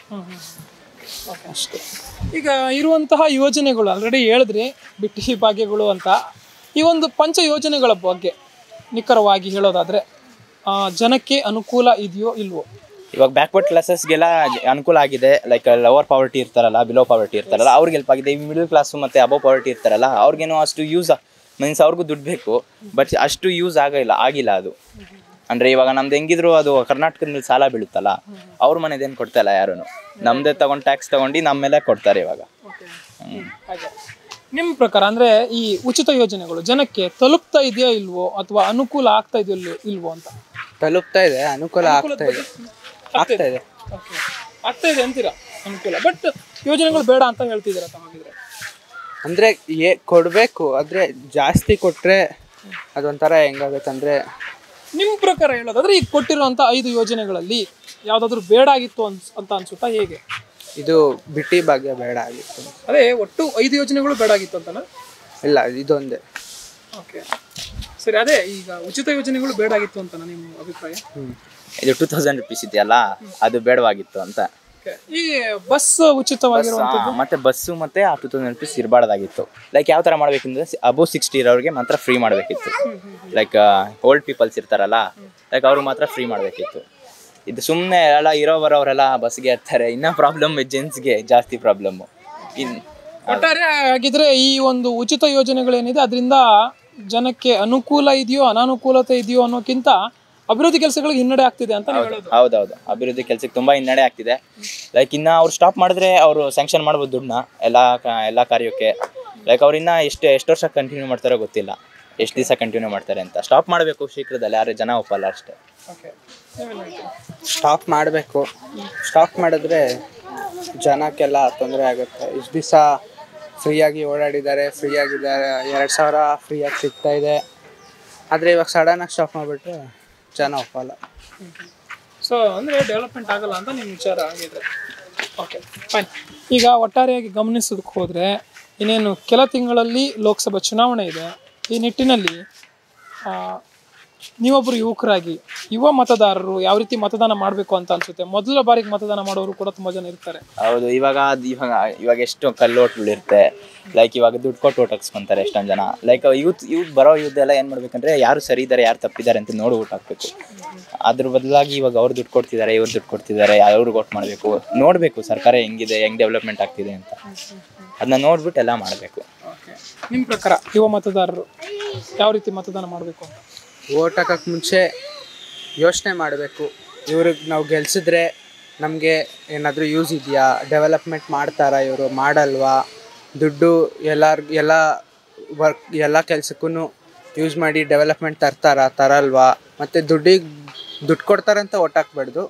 Speaker 1: ಅಷ್ಟೇ ಈಗ ಇರುವಂತಹ ಯೋಜನೆಗಳು ಆಲ್ರೆಡಿ ಹೇಳಿದ್ರಿ ಬಿಟ್ಟಿ ಭಾಗ್ಯಗಳು ಅಂತ ಈ ಒಂದು ಪಂಚ ಯೋಜನೆಗಳ ಬಗ್ಗೆ ನಿಖರವಾಗಿ ಹೇಳೋದಾದ್ರೆ ಆ, ಜನಕ್ಕೆ ಅನುಕೂಲ ಇದೆಯೋ ಇಲ್ವೋ
Speaker 2: ಇವಾಗ ಬ್ಯಾಕ್ವರ್ಡ್ ಕ್ಲಾಸಸ್ಗೆಲ್ಲ ಅನುಕೂಲ ಆಗಿದೆ ಲೈಕ್ ಲವರ್ ಪಾವರ್ಟಿ ಇರ್ತಾರಲ್ಲ ಬಿಲೋ ಪಾವರ್ಟಿ ಇರ್ತಾರಲ್ಲ ಅವ್ರಿಗೆ ಹೆಲ್ಪ್ ಆಗಿದೆ ಈ ಮಿಡಲ್ ಕ್ಲಾಸು ಮತ್ತು ಅಬೋ ಪಾವರ್ಟಿ ಇರ್ತಾರಲ್ಲ ಅವ್ರಿಗೇನೋ ಅಷ್ಟು ಯೂಸ್ ಮೀನ್ಸ್ ಅವ್ರಿಗೂ ದುಡ್ಡು ಬೇಕು ಬಟ್ ಅಷ್ಟು ಯೂಸ್ ಆಗಿಲ್ಲ ಆಗಿಲ್ಲ ಅದು ಅಂದರೆ ಇವಾಗ ನಮ್ದು ಹೆಂಗಿದ್ರು ಅದು ಕರ್ನಾಟಕದ ಮೇಲೆ ಸಾಲ ಬೀಳುತ್ತಲ್ಲ ಅವ್ರ ಮನೆದೇನು ಕೊಡ್ತಾ ಇಲ್ಲ ಯಾರೂ ನಮ್ಮದೇ ತಗೊಂಡು ಟ್ಯಾಕ್ಸ್ ತಗೊಂಡು ನಮ್ಮ ಮೇಲೆ ಕೊಡ್ತಾರೆ ಇವಾಗ ಹ್ಮ್.
Speaker 1: ಹಾಗೆ ನಿಮ್ಮ ಪ್ರಕಾರ ಅಂದ್ರೆ ಈ ಉಚಿತ ಯೋಜನೆಗಳು ಜನಕ್ಕೆ ತಲುಪ್ತಾ ಇದೆಯಾ ಇಲ್ವೋ ಅಥವಾ ಅನುಕೂಲ ಆಗ್ತಾ ಇದೆಯೋ ಇಲ್ವೋ- ಇಲ್ವೋ ಅಂತ
Speaker 3: ತಲುಪ್ತಾ ಇದೆ ಅನುಕೂಲ ಆಗ್ತಾ ಇದೆ ಆಗ್ತಾ ಇದೆ
Speaker 1: ಓಕೆ ಆಗ್ತಾ ಇದೆ ಅಂತೀರಾ ಅನುಕೂಲ ಬಟ್ ಯೋಜನೆಗಳು ಬೇಡ ಅಂತ ಹೇಳ್ತಿದ್ದೀರಾ ತಮಗಿದ್ರೆ
Speaker 3: ಅಂದ್ರೆ ಏ ಕೊಡಬೇಕು ಆದ್ರೆ ಜಾಸ್ತಿ ಕೊಟ್ರೆ ಅದೊಂಥರ ಹೆಂಗಾಗುತ್ತೆ ಅಂದ್ರೆ
Speaker 1: ನಿಮ್ಮ ಪ್ರಕಾರ ಹೇಳೋದಾದ್ರೆ ಈಗ ಕೊಟ್ಟಿರುವಂತ ಐದು ಯೋಜನೆಗಳಲ್ಲಿ ಯಾವ್ದಾದ್ರು ಬೇಡ ಆಗಿತ್ತು ಅನ್ಸ್ ಅಂತ ಅನ್ಸುತ್ತಾ ಹೇಗೆ
Speaker 3: ಇದು ಬಿಟ್ಟಿ ಭಾಗ್ಯ ಬೇಡ ಆಗಿತ್ತು
Speaker 1: ಅದೇ ಒಟ್ಟು ಐದು ಯೋಜನೆಗಳು ಬೇಡ ಆಗಿತ್ತು ಅಂತನಾ
Speaker 3: ಇಲ್ಲ ಇದೊಂದೇ
Speaker 1: ಓಕೆ ಸರಿ ಅದೇ ಈಗ ಉಚಿತ ಯೋಜನೆಗಳು ಬೇಡ ಆಗಿತ್ತು ಅಂತನಾ ನಿಮ್ಮ ಅಭಿಪ್ರಾಯ
Speaker 3: ಹ್ಮ್
Speaker 2: ಇದು ಟೂ ತೌಸಂಡ್ ರುಪೀಸ್ ಇದೆಯಲ್ಲ ಅದು ಬೇಡವಾಗಿತ್ತು ಅಂತ
Speaker 1: Okay. ಈ ಬಸ್ ಉಚಿತವಾಗಿರುವಂತ
Speaker 2: ಆ, ಮತ್ತೆ ಬಸ್ಸು ಮತ್ತೆ ಆ ಟೂ ತೌಸಂಡ್ ರುಪೀಸ್ ಇರಬಾರ್ದಾಗಿತ್ತು ಲೈಕ್ ಯಾವ ಥರ ಮಾಡಬೇಕಂದ್ರೆ ಅಬೋ ಸಿಕ್ಸ್ಟಿ ಇರೋರಿಗೆ ಮಾತ್ರ ಫ್ರೀ ಮಾಡಬೇಕಿತ್ತು ಲೈಕ್ ಓಲ್ಡ್ ಪೀಪಲ್ಸ್ ಇರ್ತಾರಲ್ಲ ಲೈಕ್ ಅವ್ರಿಗೆ ಮಾತ್ರ ಫ್ರೀ ಮಾಡಬೇಕಿತ್ತು ಇದು ಸುಮ್ಮನೆ ಎಲ್ಲ ಇರೋ ಬರೋರೆಲ್ಲ ಬಸ್ಗೆ ಇರ್ತಾರೆ ಇನ್ನೂ ಪ್ರಾಬ್ಲಮ್ ಜೆಂಟ್ಸ್ಗೆ ಜಾಸ್ತಿ ಪ್ರಾಬ್ಲಮ್ಮು ಇನ್
Speaker 1: ಒಟ್ಟಾರೆ ಆಗಿದ್ರೆ ಈ ಒಂದು ಉಚಿತ ಯೋಜನೆಗಳೇನಿದೆ ಅದರಿಂದ ಜನಕ್ಕೆ ಅನುಕೂಲ ಇದೆಯೋ ಅನಾನುಕೂಲತೆ ಇದೆಯೋ ಅನ್ನೋಕ್ಕಿಂತ ಅಭಿವೃದ್ಧಿ ಕೆಲಸಗಳಿಗೆ ಹಿನ್ನಡೆ ಆಗ್ತಿದೆ ಅಂತ ನೀವು ಹೇಳೋದು
Speaker 2: ಹೌದೌದು ಅಭಿವೃದ್ಧಿ ಕೆಲಸಕ್ಕೆ ತುಂಬ ಹಿನ್ನಡೆ ಆಗ್ತಿದೆ ಲೈಕ್ ಇನ್ನು ಅವ್ರು ಸ್ಟಾಪ್ ಮಾಡಿದ್ರೆ ಅವರು ಸ್ಯಾಂಕ್ಷನ್ ಮಾಡ್ಬೋದು ದುಡ್ಡನ್ನ ಎಲ್ಲ ಕ- ಎಲ್ಲ ಕಾರ್ಯಕ್ಕೆ ಲೈಕ್ ಅವ್ರು ಇನ್ನೂ ಎಷ್ಟು ಎಷ್ಟು ವರ್ಷ ಕಂಟಿನ್ಯೂ ಮಾಡ್ತಾರೋ ಗೊತ್ತಿಲ್ಲ ಎಷ್ಟು ದಿವಸ ಕಂಟಿನ್ಯೂ ಮಾಡ್ತಾರೆ ಅಂತ ಸ್ಟಾಪ್ ಮಾಡಬೇಕು ಶೀಘ್ರದಲ್ಲಿ ಯಾರು ಜನ ಒಪ್ಪಲ್ಲ ಅಷ್ಟೇ
Speaker 1: ಓಕೆ
Speaker 3: ಸ್ಟಾಪ್ ಮಾಡಬೇಕು ಸ್ಟಾಪ್ ಮಾಡಿದ್ರೆ ಜನಕ್ಕೆಲ್ಲ ತೊಂದರೆ ಆಗುತ್ತೆ ಇಷ್ಟು ದಿವಸ ಫ್ರೀಯಾಗಿ ಓಡಾಡಿದ್ದಾರೆ ಫ್ರೀ ಆಗಿದ್ದಾರೆ ಎರಡು ಸಾವಿರ ಫ್ರೀಯಾಗಿ ಸಿಗ್ತಾ ಇದೆ ಆದರೆ ಇವಾಗ ಸಡನ್ನಾಗಿ ಸ್ಟಾಪ್ ಮಾಡಿಬಿಟ್ರೆ ಜನ ಒಪ್ಪಲ್ಲ
Speaker 1: ಸೊ ಅಂದರೆ ಡೆವಲಪ್ಮೆಂಟ್ ಆಗಲ್ಲ ಅಂತ ನಿಮ್ಮ ವಿಚಾರ ಆಗಿದೆ ಓಕೆ ಫೈನ್ ಈಗ ಒಟ್ಟಾರೆಯಾಗಿ ಗಮನಿಸೋದಕ್ಕೆ ಹೋದರೆ ಇನ್ನೇನು ಕೆಲ ತಿಂಗಳಲ್ಲಿ ಲೋಕಸಭಾ ಚುನಾವಣೆ ಇದೆ ಈ ನಿಟ್ಟಿನಲ್ಲಿ ಆ, ನೀವೊಬ್ಬರು ಯುವಕರಾಗಿ ಯುವ ಮತದಾರರು ಯಾವ ರೀತಿ ಮತದಾನ ಮಾಡಬೇಕು ಅಂತ ಅನ್ಸುತ್ತೆ ಮೊದಲ ಬಾರಿಗೆ ಮತದಾನ ಮಾಡೋರು ಕೂಡ ತುಂಬ ಜನ ಇರ್ತಾರೆ
Speaker 2: ಹೌದು ಇವಾಗ ಅದ್ ಇವಾಗ ಇವಾಗ ಎಷ್ಟು ಕಲ್ಲೋಟ್ಗಳಿರುತ್ತೆ ಲೈಕ್ ಇವಾಗ ದುಡ್ಡು ಕೊಟ್ಟು ಓಟ್ ಹಾಕ್ಸ್ಕೊಂತಾರೆ ಎಷ್ಟೊಂದು ಜನ ಲೈಕ್ ಯೂತ್ ಯೂತ್ ಬರೋ ಯೂತ್ ಎಲ್ಲ ಏನು ಮಾಡ್ಬೇಕಂದ್ರೆ ಯಾರು ಸರಿ ಇದ್ದಾರೆ ಯಾರು ತಪ್ಪಿದ್ದಾರೆ ಅಂತ ನೋಡಿ ಓಟ್ ಹಾಕ್ಬೇಕು ಅದ್ರ ಬದಲಾಗಿ ಇವಾಗ ಅವ್ರು ದುಡ್ಡು ಕೊಡ್ತಿದ್ದಾರೆ ಇವ್ರು ದುಡ್ಡು ಕೊಡ್ತಿದ್ದಾರೆ ಅವ್ರಿಗೆ ಓಟ್ ಮಾಡಬೇಕು ನೋಡಬೇಕು ಸರ್ಕಾರ ಹೆಂಗಿದೆ ಹೆಂಗ್ ಡೆವಲಪ್ಮೆಂಟ್ ಆಗ್ತಿದೆ ಅಂತ ಅದನ್ನ ನೋಡ್ಬಿಟ್ಟು ಎಲ್ಲ ಮಾಡಬೇಕು
Speaker 1: ಓಕೆ ನಿಮ್ಮ ಪ್ರಕಾರ ಯುವ ಮತದಾರರು ಯಾವ ರೀತಿ ಮತದಾನ ಮಾಡಬೇಕು ಅಂತ
Speaker 3: ಓಟ್ ಹಾಕಕ್ಕೆ ಮುಂಚೆ ಯೋಚನೆ ಮಾಡಬೇಕು ಇವ್ರಿಗೆ ನಾವು ಗೆಲ್ಸಿದ್ರೆ ನಮಗೆ ಏನಾದರೂ ಯೂಸ್ ಇದೆಯಾ ಡೆವಲಪ್ಮೆಂಟ್ ಮಾಡ್ತಾರಾ ಇವರು ಮಾಡಲ್ವಾ ದುಡ್ಡು ಎಲ್ಲಾರ್ ಎಲ್ಲ ವರ್ಕ್ ಎಲ್ಲ ಕೆಲಸಕ್ಕೂ ಯೂಸ್ ಮಾಡಿ ಡೆವಲಪ್ಮೆಂಟ್ ತರ್ತಾರಾ ತರಲ್ವಾ ಮತ್ತು ದುಡ್ಡಿಗೆ ದುಡ್ಡು ಕೊಡ್ತಾರಂತ ಓಟ್ ಹಾಕ್ಬಾರ್ದು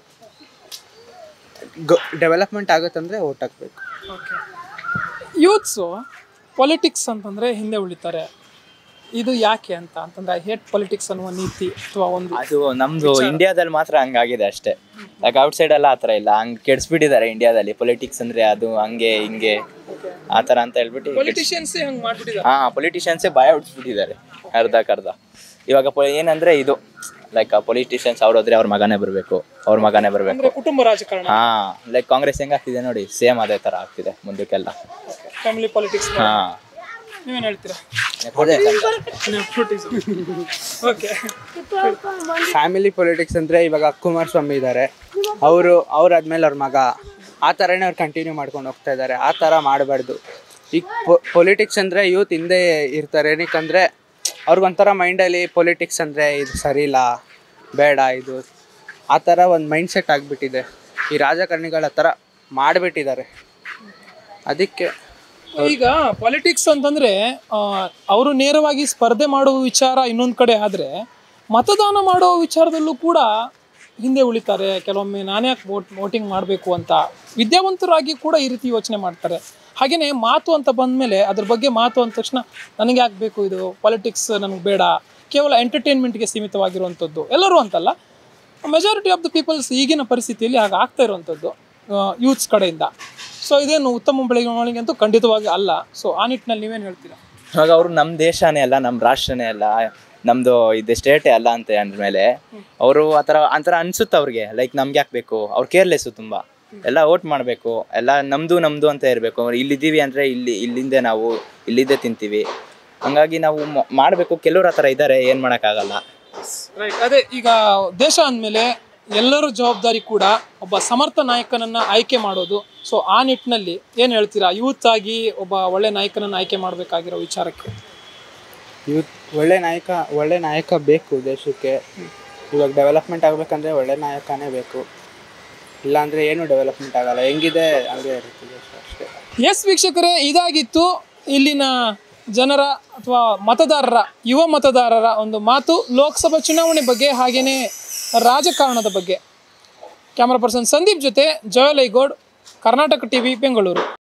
Speaker 3: ಗ ಡೆವಲಪ್ಮೆಂಟ್ ಆಗುತ್ತಂದರೆ ಓಟ್ ಹಾಕ್ಬೇಕು
Speaker 1: ಓಕೆ ಯೂತ್ಸು ಪೊಲಿಟಿಕ್ಸ್ ಅಂತಂದರೆ ಹಿಂದೆ ಉಳಿತಾರೆ ಇದು ಯಾಕೆ ಅಂತ ಅಂತಂದ್ರೆ ಐ ಹೇಟ್ ಪೊಲಿಟಿಕ್ಸ್ ಅನ್ನುವ ನೀತಿ ಅಥವಾ ಒಂದು
Speaker 2: ಅದು ನಮ್ದು ಇಂಡಿಯಾದಲ್ಲಿ ಮಾತ್ರ ಹಂಗಾಗಿದೆ ಅಷ್ಟೇ ಲೈಕ್ ಔಟ್ ಸೈಡ್ ಎಲ್ಲ ಆತರ ಇಲ್ಲ ಹಂಗ್ ಕೆಡ್ಸ್ಬಿಟ್ಟಿದ್ದಾರೆ ಇಂಡಿಯಾದಲ್ಲಿ ಪೊಲಿಟಿಕ್ಸ್ ಅಂದ್ರೆ ಅದು ಹಂಗೆ ಹಿಂಗೆ ಆತರ ಅಂತ ಹೇಳ್ಬಿಟ್ಟು
Speaker 1: ಪೊಲಿಟಿಷಿಯನ್ಸ್ ಹಂಗ್ ಮಾಡ್ಬಿಟ್ಟಿದ್ದಾರೆ
Speaker 2: ಹಾ ಪೊಲಿಟಿಷಿಯನ್ಸೇ ಭಯ ಹುಡ್ಸ್ಬಿಟ್ಟಿದ್ದಾರೆ ಅರ್ಧಕ್ಕರ್ಧ ಇವಾಗ ಪೊ- ಏನಂದ್ರೆ ಇದು ಲೈಕ್ ಪೊಲಿಟಿಷಿಯನ್ಸ್ ಅವ್ರು ಹೋದ್ರೆ ಅವ್ರ ಮಗನೇ ಬರಬೇಕು ಅವ್ರ ಮಗನೇ ಬರಬೇಕು
Speaker 1: ಅಂದ್ರೆ ಕುಟುಂಬ ರಾಜಕಾರಣ
Speaker 2: ಹಾ ಲೈಕ್ ಕಾಂಗ್ರೆಸ್ ಹೆಂಗ್ ಆಗ್ತಿದೆ ನೋಡಿ ಸೇಮ್ ಅದೇ ತರ ಆಗ್ತಿದೆ ಮುಂದಕ್ಕೆಲ್ಲ
Speaker 1: ಫ್ಯಾಮಿಲಿ ಪಾಲಿಟಿಕ್ಸ್
Speaker 2: ಹಾ
Speaker 1: ನೀವೇನ್ ಹೇಳ್ತೀರಾ
Speaker 2: Nepotism.
Speaker 1: ಓಕೆ
Speaker 3: ಫ್ಯಾಮಿಲಿ ಪೊಲಿಟಿಕ್ಸ್ ಅಂದರೆ ಇವಾಗ ಕುಮಾರಸ್ವಾಮಿ ಇದ್ದಾರೆ ಅವರು ಅವ್ರಾದ್ಮೇಲೆ ಅವ್ರ ಮಗ ಆ ಥರನೇ ಅವ್ರು ಕಂಟಿನ್ಯೂ ಮಾಡ್ಕೊಂಡು ಹೋಗ್ತಾ ಇದ್ದಾರೆ ಆ ಥರ ಮಾಡಬಾರ್ದು ಈಗ ಪೊಲಿಟಿಕ್ಸ್ ಅಂದರೆ ಯೂತ್ ಹಿಂದೆ ಇರ್ತಾರೆ ಏನಕ್ಕಂದರೆ ಅವ್ರಿಗೊಂಥರ ಮೈಂಡಲ್ಲಿ ಪೊಲಿಟಿಕ್ಸ್ ಅಂದರೆ ಇದು ಸರಿ ಇಲ್ಲ ಬೇಡ ಇದು ಆ ಥರ ಒಂದು ಮೈಂಡ್ ಸೆಟ್ ಆಗಿಬಿಟ್ಟಿದೆ ಈ ರಾಜಕಾರಣಿಗಳ ಥರ ಮಾಡಿಬಿಟ್ಟಿದ್ದಾರೆ ಅದಕ್ಕೆ
Speaker 1: ಈಗ ಪಾಲಿಟಿಕ್ಸ್ ಅಂತಂದ್ರೆ ಅವರು ನೇರವಾಗಿ ಸ್ಪರ್ಧೆ ಮಾಡುವ ವಿಚಾರ ಇನ್ನೊಂದು ಕಡೆ ಆದ್ರೆ ಮತದಾನ ಮಾಡೋ ವಿಚಾರದಲ್ಲೂ ಕೂಡ ಹಿಂದೆ ಉಳಿತಾರೆ ಕೆಲವೊಮ್ಮೆ ನಾನೇ ಯಾಕೆ ವೋಟ್ ವೋಟಿಂಗ್ ಮಾಡಬೇಕು ಅಂತ ವಿದ್ಯಾವಂತರಾಗಿ ಕೂಡ ಈ ರೀತಿ ಯೋಚನೆ ಮಾಡ್ತಾರೆ ಹಾಗೆಯೇ ಮಾತು ಅಂತ ಬಂದಮೇಲೆ ಅದ್ರ ಬಗ್ಗೆ ಮಾತು ಅಂದ ತಕ್ಷಣ ನನಗೆ ಯಾಕೆ ಬೇಕು ಇದು ಪಾಲಿಟಿಕ್ಸ್ ನನಗೆ ಬೇಡ ಕೇವಲ ಎಂಟರ್ಟೈನ್ಮೆಂಟ್ಗೆ ಸೀಮಿತವಾಗಿರುವಂಥದ್ದು ಎಲ್ಲರೂ ಅಂತಲ್ಲ ಮೆಜಾರಿಟಿ ಆಫ್ ದ ಪೀಪಲ್ಸ್ ಈಗಿನ ಪರಿಸ್ಥಿತಿಯಲ್ಲಿ ಹಾಗೆ ಆಗ್ತಾ ಇರುವಂಥದ್ದು ಯೂತ್ಸ್ ಕಡೆಯಿಂದ ಸೊ ಇದೇನು ಉತ್ತಮ ಬೆಳವಣಿಗೆ ಅಂತೂ ಖಂಡಿತವಾಗಿ ಅಲ್ಲ ಸೊ ಆ ನಿಟ್ಟಿನಲ್ಲಿ ನೀವೇನು ಹೇಳ್ತೀರಾ
Speaker 2: ಇವಾಗ ಅವರು ನಮ್ಮ ದೇಶನೇ ಅಲ್ಲ ನಮ್ಮ ರಾಷ್ಟ್ರನೇ ಅಲ್ಲ ನಮ್ದು ಇದು ಸ್ಟೇಟೇ ಅಲ್ಲ ಅಂತ ಅಂದ್ಮೇಲೆ ಅವರು ಆ ಥರ ಆ ಥರ ಅನ್ಸುತ್ತೆ ಅವ್ರಿಗೆ ಲೈಕ್ ನಮ್ಗೆ ಯಾಕೆ ಬೇಕು ಅವ್ರು ಕೇರ್ಲೆಸ್ಸು ತುಂಬ ಎಲ್ಲ ಓಟ್ ಮಾಡಬೇಕು ಎಲ್ಲ ನಮ್ದು ನಮ್ದು ಅಂತ ಇರಬೇಕು ಇಲ್ಲಿದ್ದೀವಿ ಅಂದರೆ ಇಲ್ಲಿ ಇಲ್ಲಿಂದೆ ನಾವು ಇಲ್ಲಿದ್ದೇ ತಿಂತೀವಿ ಹಂಗಾಗಿ ನಾವು ಮಾಡಬೇಕು ಕೆಲವ್ರು ಆ ಥರ ಇದ್ದಾರೆ ಏನು ಮಾಡೋಕ್ಕಾಗಲ್ಲ
Speaker 1: ರೈಟ್ ಅದೇ ಈಗ ದೇಶ ಅಂದಮೇಲೆ ಎಲ್ಲರ ಜವಾಬ್ದಾರಿ ಕೂಡ ಒಬ್ಬ ಸಮರ್ಥ ನಾಯಕನನ್ನ ಆಯ್ಕೆ ಮಾಡೋದು ಸೊ ಆ ನಿಟ್ಟಿನಲ್ಲಿ ಏನು ಹೇಳ್ತೀರಾ ಯೂತ್ ಆಗಿ ಒಬ್ಬ ಒಳ್ಳೆ ನಾಯಕನನ್ನ ಆಯ್ಕೆ ಮಾಡಬೇಕಾಗಿರೋ ವಿಚಾರಕ್ಕೆ
Speaker 3: ಯೂತ್ ಒಳ್ಳೆ ನಾಯಕ ಒಳ್ಳೆ ನಾಯಕ ಬೇಕು ದೇಶಕ್ಕೆ ಇವಾಗ ಡೆವಲಪ್ಮೆಂಟ್ ಆಗಬೇಕಂದ್ರೆ ಒಳ್ಳೆ ನಾಯಕನೇ ಬೇಕು ಇಲ್ಲಾಂದರೆ ಏನು ಡೆವಲಪ್ಮೆಂಟ್ ಆಗಲ್ಲ ಹೆಂಗಿದೆ ಹಂಗೆ ಇರುತ್ತೆ ದೇಶ ಅಷ್ಟೇ
Speaker 1: ಎಸ್ ವೀಕ್ಷಕರೇ ಇದಾಗಿತ್ತು ಇಲ್ಲಿನ ಜನರ ಅಥವಾ ಮತದಾರರ ಯುವ ಮತದಾರರ ಒಂದು ಮಾತು ಲೋಕಸಭಾ ಚುನಾವಣೆ ಬಗ್ಗೆ ಹಾಗೆಯೇ ರಾಜಕಾರಣದ ಬಗ್ಗೆ ಕ್ಯಾಮರಾ ಪರ್ಸನ್ ಸಂದೀಪ್ ಜೊತೆ ಜಯಲೈಗೌಡ್ ಕರ್ನಾಟಕ ಟಿವಿ ಬೆಂಗಳೂರು